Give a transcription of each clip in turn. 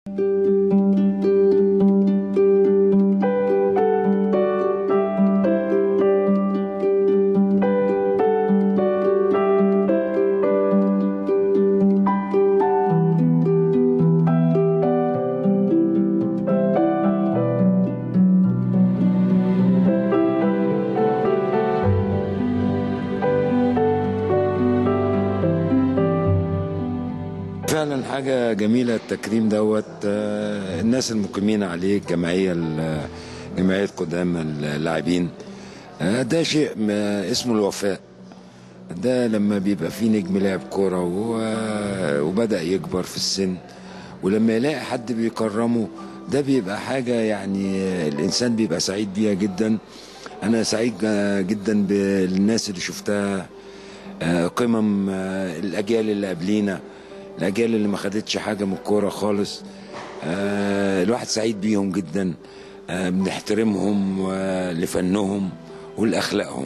فعلا حاجة جميلة التكريم دوت آه، الناس المقيمين عليه الجمعية ال- جمعية قدام اللاعبين آه، ده شيء ما اسمه الوفاء ده لما بيبقى فيه نجم لاعب كورة و- وبدأ يكبر في السن ولما يلاقي حد بيكرمه ده بيبقى حاجة يعني الإنسان بيبقى سعيد بيها جدا أنا سعيد جدا بالناس اللي شفتها آه، قمم آه، الأجيال اللي قبلينا الأجيال اللي ما خدتش حاجة من الكورة خالص آه، الواحد سعيد بيهم جدا آه، بنحترمهم آه، لفنهم ولأخلاقهم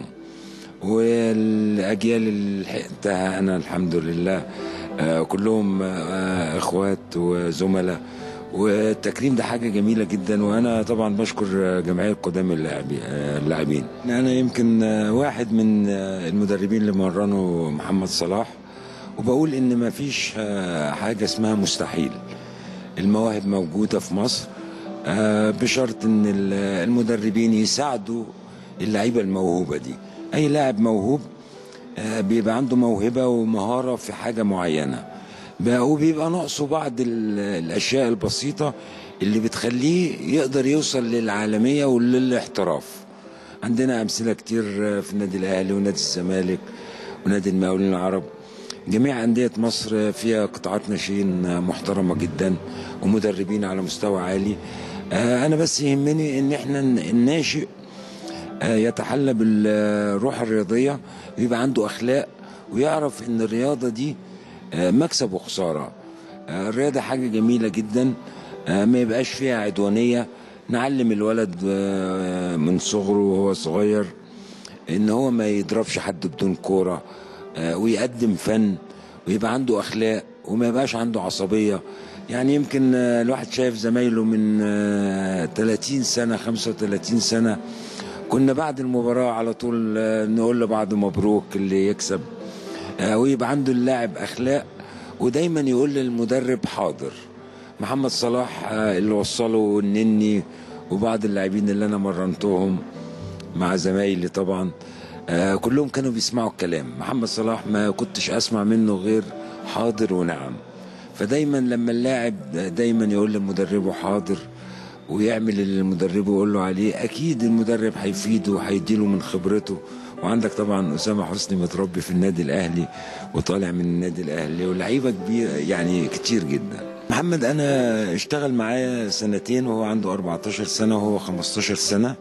والاجيال اللي لحقتها انا الحمد لله آه، كلهم آه، اخوات وزملاء والتكريم ده حاجه جميله جدا وانا طبعا بشكر جمعيه قدام اللاعبي- آه، اللاعبين انا يمكن آه، واحد من آه، المدربين اللي مرنوا محمد صلاح وبقول ان ما فيش آه، حاجه اسمها مستحيل المواهب موجوده في مصر آه، بشرط ان ال- المدربين يساعدوا اللعيبه الموهوبه دي اي لاعب موهوب آه، بيبقى عنده موهبه ومهاره في حاجه معينه بقى- وبيبقى ناقصه بعض ال- الاشياء البسيطه اللي بتخليه يقدر يوصل للعالميه وللاحتراف عندنا امثله كتير آه، في النادي الاهلي ونادي الزمالك ونادي المقاولين العرب جميع أندية مصر فيها قطاعات ناشئين محترمة جدا ومدربين على مستوى عالي آه، أنا بس يهمني إن إحنا الناشئ آه، يتحلى بالروح الرياضية ويبقى عنده أخلاق ويعرف إن الرياضة دي آه، مكسب وخسارة آه، الرياضة حاجة جميلة جدا آه، ما يبقاش فيها عدوانية نعلم الولد آه، من صغره وهو صغير ان هو ما يضربش حد بدون كوره آه، ويقدم فن ويبقى عنده اخلاق وما يبقاش عنده عصبيه يعني يمكن آه، الواحد شايف زمايله من آه، 30 سنه 35 سنه كنا بعد المباراه على طول آه، نقول لبعض مبروك اللي يكسب آه، ويبقى عنده اللاعب اخلاق ودايما يقول للمدرب حاضر محمد صلاح آه، اللي وصله النني وبعض اللاعبين اللي انا مرنتهم مع زمايلي طبعا آه كلهم كانوا بيسمعوا الكلام محمد صلاح ما كنتش اسمع منه غير حاضر ونعم فدايما لما اللاعب دايما يقول لمدربه حاضر ويعمل اللي المدرب يقول له عليه اكيد المدرب هيفيده وهيديله من خبرته وعندك طبعا اسامه حسني متربي في النادي الاهلي وطالع من النادي الاهلي ولعيبه كبيره يعني كتير جدا محمد انا اشتغل معايا سنتين وهو عنده 14 سنه وهو 15 سنه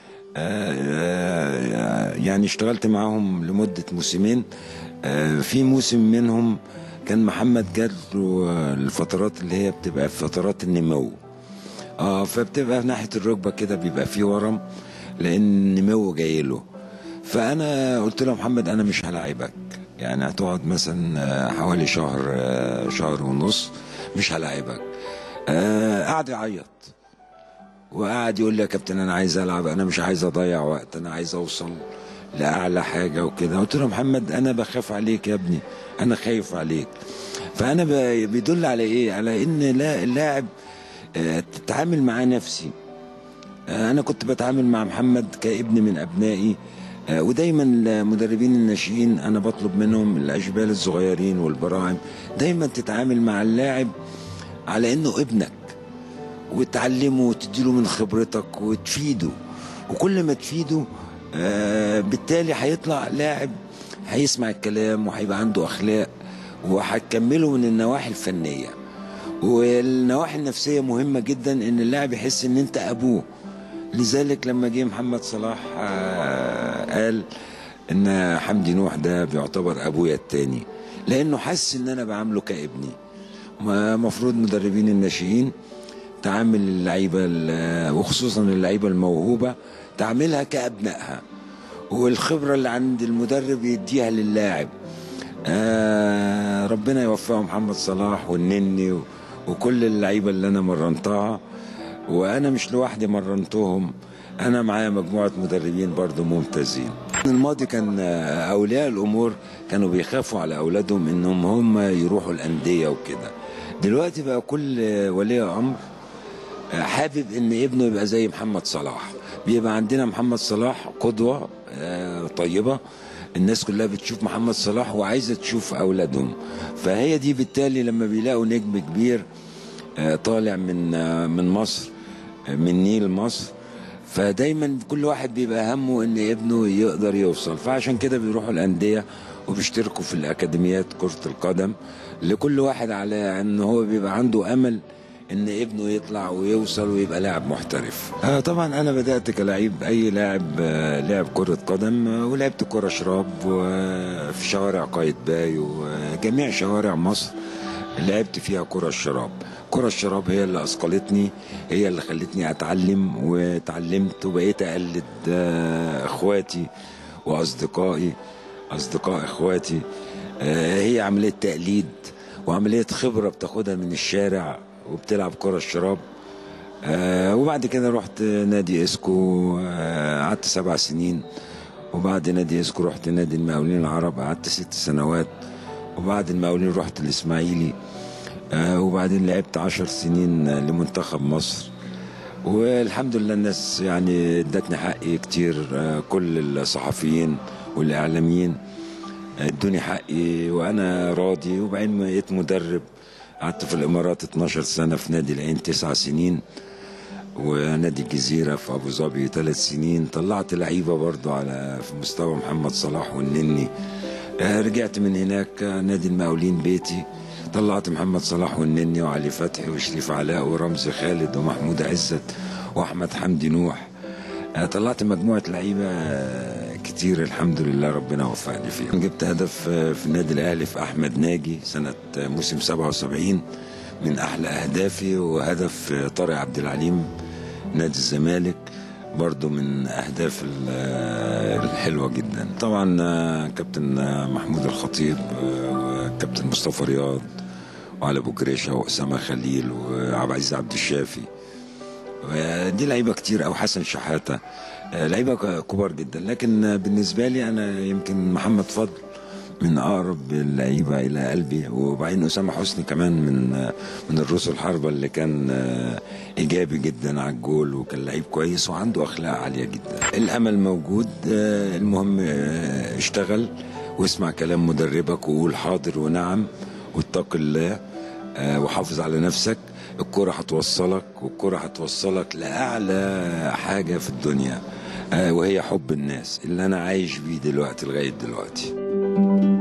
آه، يعني اشتغلت معاهم لمدة موسمين آه، في موسم منهم كان محمد جات له الفترات اللي هي بتبقى في فترات النمو اه فبتبقى في ناحية الركبة كده بيبقى في ورم لأن النمو جاي له فأنا قلت له يا محمد أنا مش هلاعبك يعني هتقعد مثلا آه، حوالي شهر آه، شهر ونص مش هلاعبك آه، قعد يعيط وقعد يقول لي يا كابتن انا عايز العب انا مش عايز اضيع وقت انا عايز اوصل لاعلى حاجه وكده قلت له يا محمد انا بخاف عليك يا ابني انا خايف عليك فانا ب- بيدل على ايه على ان لا اللاعب آه، تتعامل معاه نفسي آه، انا كنت بتعامل مع محمد كابن من ابنائي آه، ودايما المدربين الناشئين انا بطلب منهم الاشبال الصغيرين والبراعم دايما تتعامل مع اللاعب على انه ابنك وتعلمه وتديله من خبرتك وتفيده وكل ما تفيده آه بالتالي هيطلع لاعب هيسمع الكلام وهيبقى عنده اخلاق وهتكمله من النواحي الفنيه والنواحي النفسيه مهمه جدا ان اللاعب يحس ان انت ابوه لذلك لما جه محمد صلاح آه قال ان حمدي نوح ده بيعتبر ابويا التاني لانه حس ان انا بعامله كابني مفروض مدربين الناشئين تعامل اللعيبه ال- وخصوصا اللعيبه الموهوبه تعاملها كابنائها والخبره اللي عند المدرب يديها للاعب آه ربنا يوفقه محمد صلاح والنني و- وكل اللعيبه اللي انا مرنتها وانا مش لوحدي مرنتهم انا معايا مجموعه مدربين برضو ممتازين الماضي كان اولياء الامور كانوا بيخافوا على اولادهم انهم هم يروحوا الانديه وكده دلوقتي بقى كل ولي امر حابب ان ابنه يبقى زي محمد صلاح بيبقى عندنا محمد صلاح قدوه طيبه الناس كلها بتشوف محمد صلاح وعايزه تشوف اولادهم فهي دي بالتالي لما بيلاقوا نجم كبير طالع من من مصر من نيل مصر فدايما كل واحد بيبقى همه ان ابنه يقدر يوصل فعشان كده بيروحوا الانديه وبيشتركوا في الاكاديميات كره القدم لكل واحد على ان هو بيبقى عنده امل ان ابنه يطلع ويوصل ويبقى لاعب محترف آه طبعا انا بدات كلاعب اي لاعب آه لاعب كره قدم آه ولعبت كره شراب وفي شوارع قايتباي وجميع شوارع مصر لعبت فيها كره الشراب كرة الشراب هي اللي أثقلتني هي اللي خلتني أتعلم وتعلمت وبقيت أقلد إخواتي وأصدقائي أصدقاء إخواتي هي عملية تقليد وعملية خبرة بتاخدها من الشارع وبتلعب كرة الشراب وبعد كده رحت نادي اسكو قعدت سبع سنين وبعد نادي اسكو رحت نادي المقاولين العرب قعدت ست سنوات وبعد المقاولين رحت الإسماعيلي آه وبعدين لعبت عشر سنين لمنتخب مصر والحمد لله الناس يعني ادتني حقي كتير آه كل الصحفيين والاعلاميين ادوني حقي وانا راضي وبعدين بقيت مدرب قعدت في الامارات 12 سنه في نادي العين تسع سنين ونادي الجزيرة في أبو ظبي ثلاث سنين طلعت لعيبة برضو على في مستوى محمد صلاح والنني آه رجعت من هناك نادي المقاولين بيتي طلعت محمد صلاح والنني وعلي فتحي وشريف علاء ورمزي خالد ومحمود عزت واحمد حمدي نوح طلعت مجموعه لعيبه كتير الحمد لله ربنا وفقني فيهم جبت هدف في النادي الاهلي في احمد ناجي سنه موسم 77 من احلى اهدافي وهدف طارق عبد العليم نادي الزمالك برضو من اهداف الحلوه جدا طبعا كابتن محمود الخطيب وكابتن مصطفى رياض وعلي ابو جريشه واسامه خليل وعبد العزيز عبد الشافي دي لعيبه كتير او حسن شحاته لعيبه كبار جدا لكن بالنسبه لي انا يمكن محمد فضل من اقرب اللعيبه الى قلبي وبعدين اسامه حسني كمان من من الروس الحربه اللي كان ايجابي جدا على الجول وكان لعيب كويس وعنده اخلاق عاليه جدا الامل موجود المهم اشتغل واسمع كلام مدربك وقول حاضر ونعم واتق الله وحافظ على نفسك الكرة هتوصلك والكرة هتوصلك لأعلى حاجة في الدنيا وهي حب الناس اللي أنا عايش بيه دلوقتي لغاية دلوقتي